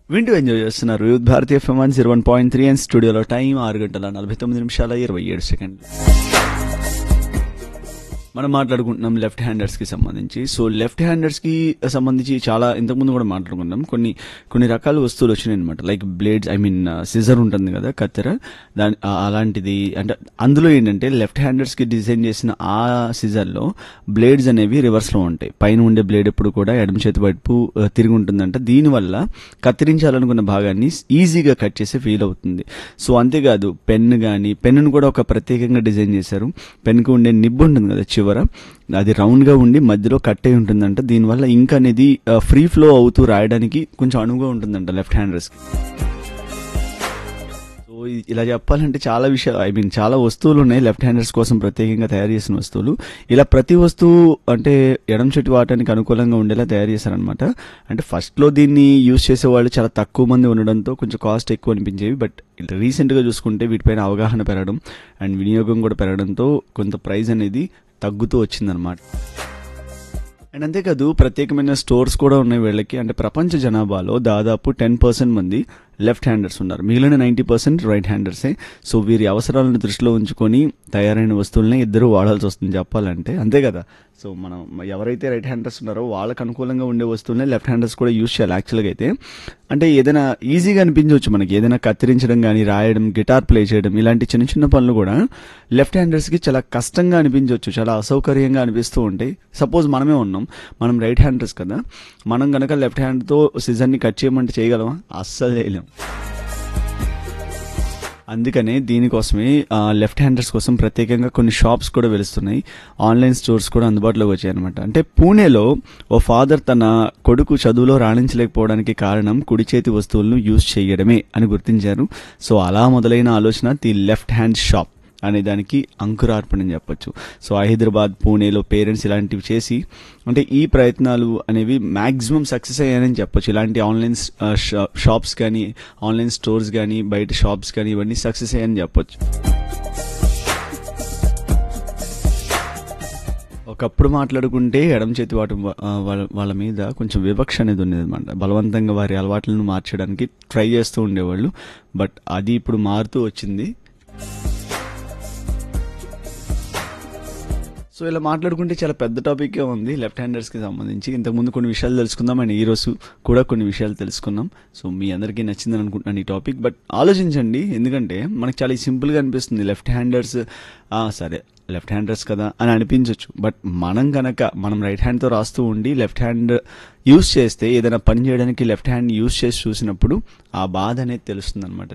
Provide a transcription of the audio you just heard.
వింటూ ఎంజాయ్ చేస్తున్నారు యూత్ భారతీయ FM one zero one point three and స్టూడియోలో టైం ఆరు గంటల నలభై తొమ్మిది నిమిషాల ఇరవై ఏడు సెకండ్లు మనం మాట్లాడుకుంటున్నాం లెఫ్ట్ హ్యాండర్స్ కి సంబంధించి సో లెఫ్ట్ హ్యాండర్స్ కి సంబంధించి చాలా ఇంతకుముందు కూడా మాట్లాడుకున్నాం కొన్ని కొన్ని రకాల వస్తువులు వచ్చినాయి అనమాట like blades I mean scissor ఉంటుంది కదా కత్తెర దాని ఆ- అలాంటిది అంటే అందులో ఏంటంటే లెఫ్ట్ హ్యాండర్స్ కి డిజైన్ చేసిన ఆ సిజర్ లో బ్లేడ్స్ అనేవి రివర్స్ లో ఉంటాయి పైన ఉండే బ్లేడ్ ఎప్పుడు కూడా ఎడమ చేతి వైపు ఆ, తిరిగి ఉంటుందంట దీనివల్ల కత్తిరించాలనుకున్న భాగాన్ని ఈజీగా కట్ చేసే ఫీల్ అవుతుంది సో అంతేకాదు పెన్ కానీ పెన్నును కూడా ఒక ప్రత్యేకంగా డిజైన్ చేశారు పెన్కి ఉండే నిబ్బు ఉంటుంది కదా చివర అది రౌండ్ గా ఉండి మధ్యలో కట్ అయి ఉంటుందంట దీనివల్ల ఇంక్ అనేది ఫ్రీ ఫ్లో అవుతూ రాయడానికి కొంచెం అనువుగా ఉంటుందంట లెఫ్ట్ హ్యాండర్స్ కి సో ఇ- ఇలా చెప్పాలంటే చాలా విషయాలు ఐ మీన్ చాలా వస్తువులు ఉన్నాయి లెఫ్ట్ హ్యాండర్స్ కోసం ప్రత్యేకంగా తయారు చేసిన వస్తువులు ఇలా ప్రతి వస్తువు అంటే ఎడం చెట్టు వాడటానికి అనుకూలంగా ఉండేలా తయారు చేశారనమాట అంటే ఫస్ట్ లో దీన్ని యూజ్ చేసే వాళ్ళు చాలా తక్కువ మంది ఉండడంతో కొంచెం కాస్ట్ ఎక్కువ అనిపించేవి బట్ రీసెంట్ గా చూసుకుంటే వీటిపైన అవగాహన పెరగడం అండ్ వినియోగం కూడా పెరగడంతో కొంత ప్రైస్ అనేది తగ్గుతూ వచ్చిందనమాట అండ్ అంతేకాదు ప్రత్యేకమైన స్టోర్స్ కూడా ఉన్నాయి వీళ్ళకి అంటే ప్రపంచ జనాభాలో దాదాపు టెన్ పర్సెంట్ మంది లెఫ్ట్ హ్యాండర్స్ ఉన్నారు మిగిలిన నైంటీ పర్సెంట్ రైట్ హ్యాండర్సే సో వీరి అవసరాలను దృష్టిలో ఉంచుకొని తయారైన వస్తువులనే ఇద్దరు వాడాల్సి వస్తుంది చెప్పాలంటే అంతే కదా సో మనం ఎవరైతే రైట్ హ్యాండర్స్ ఉన్నారో వాళ్ళకి అనుకూలంగా ఉండే వస్తువులనే లెఫ్ట్ హ్యాండర్స్ కూడా యూజ్ చేయాలి యాక్చువల్గా అయితే అంటే ఏదైనా ఈజీగా అనిపించవచ్చు మనకి ఏదైనా కత్తిరించడం కానీ రాయడం గిటార్ ప్లే చేయడం ఇలాంటి చిన్న చిన్న పనులు కూడా లెఫ్ట్ హ్యాండర్స్కి చాలా కష్టంగా అనిపించవచ్చు చాలా అసౌకర్యంగా అనిపిస్తూ ఉంటాయి సపోజ్ మనమే ఉన్నాం మనం రైట్ హ్యాండర్స్ కదా మనం కనుక లెఫ్ట్ హ్యాండ్తో సిజర్ని కట్ చేయమంటే చేయగలమా అస్సలు చేయలేం అందుకనే దీనికోసమే ఆ, లెఫ్ట్ హ్యాండర్స్ కోసం ప్రత్యేకంగా కొన్ని షాప్స్ కూడా వెలుస్తున్నాయి ఆన్లైన్ స్టోర్స్ కూడా అందుబాటులోకి వచ్చాయన్నమాట అంటే పూణేలో ఓ ఫాదర్ తన కొడుకు చదువులో రాణించలేకపోవడానికి కారణం కుడి చేతి వస్తువులను యూజ్ చేయడమే అని గుర్తించారు సో అలా మొదలైన ఆలోచన ది లెఫ్ట్ హ్యాండ్ షాప్ అనే దానికి అంకురార్పణ అని చెప్పొచ్చు సో హైదరాబాద్ పూణేలో పేరెంట్స్ ఇలాంటివి చేసి అంటే ఈ ప్రయత్నాలు అనేవి మాక్సిమం సక్సెస్ అయ్యాయని చెప్పొచ్చు ఇలాంటి ఆన్లైన్ షాప్స్ కానీ ఆన్లైన్ స్టోర్స్ కానీ బయట షాప్స్ కానీ ఇవన్నీ సక్సెస్ అయ్యాయని చెప్పొచ్చు ఒకప్పుడు మాట్లాడుకుంటే ఎడమ చేతి వాటి వా- ఆ, వాళ్ళ వాళ్ళ మీద కొంచెం వివక్ష అనేది ఉండేది అనమాట బలవంతంగా వారి అలవాట్లను మార్చడానికి ట్రై చేస్తూ ఉండేవాళ్ళు బట్ అది ఇప్పుడు మారుతూ వచ్చింది సో ఇలా మాట్లాడుకుంటే చాలా పెద్ద టాపిక్గా ఉంది లెఫ్ట్ హ్యాండర్స్కి సంబంధించి ఇంతకుముందు కొన్ని విషయాలు తెలుసుకుందాం అండ్ ఈ రోజు కూడా కొన్ని విషయాలు తెలుసుకున్నాం సో మీ అందరికీ నచ్చిందని అనుకుంటున్నాను ఈ టాపిక్ బట్ ఆలోచించండి ఎందుకంటే మనకి చాలా సింపుల్గా అనిపిస్తుంది లెఫ్ట్ హ్యాండర్స్ సరే లెఫ్ట్ హ్యాండర్స్ కదా అని అనిపించవచ్చు బట్ మనం కనుక మనం రైట్ హ్యాండ్తో రాస్తూ ఉండి లెఫ్ట్ హ్యాండ్ యూస్ చేస్తే ఏదైనా పని చేయడానికి లెఫ్ట్ హ్యాండ్ యూస్ చేసి చూసినప్పుడు ఆ బాధ అనేది తెలుస్తుంది అనమాట